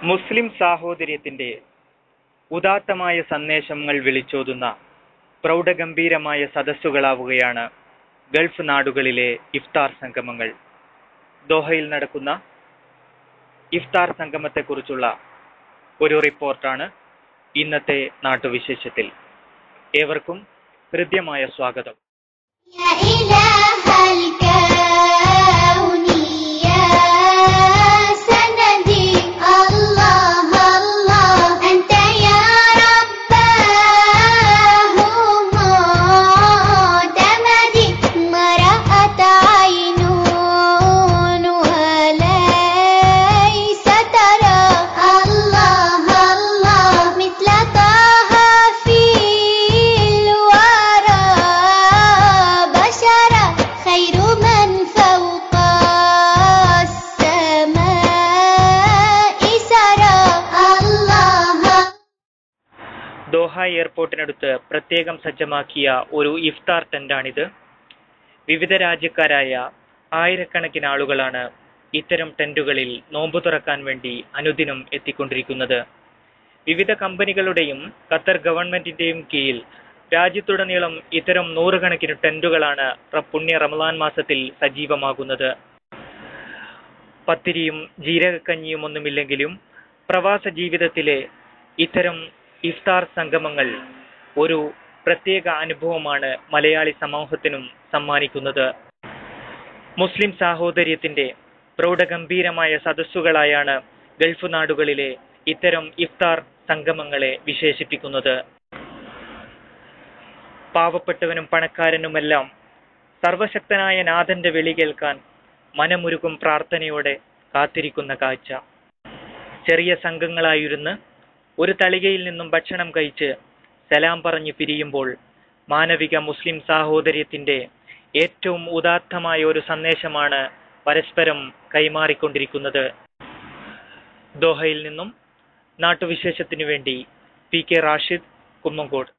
മുസ്ലിം സാഹോദര്യത്തിന്റെ ഉദാത്തമായ സന്ദേശങ്ങൾ വിളിച്ചോതുന്ന പ്രൗഢഗംഭീരമായ സദസ്സുകളാവുകയാണ് ഗൾഫ് നാടുകളിലെ ഇഫ്താർ സംഗമങ്ങൾ ദോഹയിൽ നടക്കുന്ന ഇഫ്താർ സംഗമത്തെക്കുറിച്ചുള്ള ഒരു റിപ്പോർട്ടാണ് ഇന്നത്തെ നാട്ടുവിശേഷത്തിൽ ഏവർക്കും ഹൃദ്യമായ സ്വാഗതം يا إله الكون يا سندي الله الله أنت يا رباه معتمدي ما رأت عين وليس ترى الله الله مثل طه في الورى بشرا خير من فوق السماء سرى الله ദോഹ എയർപോർട്ടിനടുത്ത് പ്രത്യേകം സജ്ജമാക്കിയ ഒരു ഇഫ്താർ ടെന്റാണിത് വിവിധ രാജ്യക്കാരായ ആയിരക്കണക്കിന് ആളുകളാണ് ഇത്തരം ടെന്റുകളിൽ നോമ്പു തുറക്കാൻ വേണ്ടി അനുദിനം എത്തിക്കൊണ്ടിരിക്കുന്നത് വിവിധ കമ്പനികളുടെയും ഖത്തർ ഗവൺമെന്റിന്റെയും കീഴിൽ രാജ്യത്തുടനീളം ഇത്തരം നൂറുകണക്കിന് ടെന്റുകളാണ് റ- പുണ്യ റമദാൻ മാസത്തിൽ സജീവമാകുന്നത് പത്തിരിയും ജീരകക്കഞ്ഞിയും ഒന്നുമില്ലെങ്കിലും പ്രവാസ ജീവിതത്തിലെ ഇത്തരം ഇഫ്താർ സംഗമങ്ങൾ ഒരു പ്രത്യേക അനുഭവമാണ് മലയാളി സമൂഹത്തിനും സമ്മാനിക്കുന്നത് മുസ്ലിം സാഹോദര്യത്തിന്റെ പ്രൗഢഗംഭീരമായ സദസ്സുകളായാണ് ഗൾഫ് നാടുകളിലെ ഇത്തരം ഇഫ്താർ സംഗമങ്ങളെ വിശേഷിപ്പിക്കുന്നത് പാവപ്പെട്ടവനും പണക്കാരനുമെല്ലാം സർവശക്തനായ നാഥന്റെ വിളി കേൾക്കാൻ മനമുരുകും പ്രാർത്ഥനയോടെ കാത്തിരിക്കുന്ന കാഴ്ച ചെറിയ സംഘങ്ങളായിരുന്ന് ഒരു തളികയിൽ നിന്നും ഭക്ഷണം കഴിച്ച് സലാം പറഞ്ഞു പിരിയുമ്പോൾ മാനവിക മുസ്ലിം സാഹോദര്യത്തിന്റെ ഏറ്റവും ഉദാത്തമായ ഒരു സന്ദേശമാണ് പരസ്പരം കൈമാറിക്കൊണ്ടിരിക്കുന്നത് ദോഹയിൽ നിന്നും നാട്ടുവിശേഷത്തിനു വേണ്ടി പി കെ റാഷിദ് കുമ്മങ്കോട്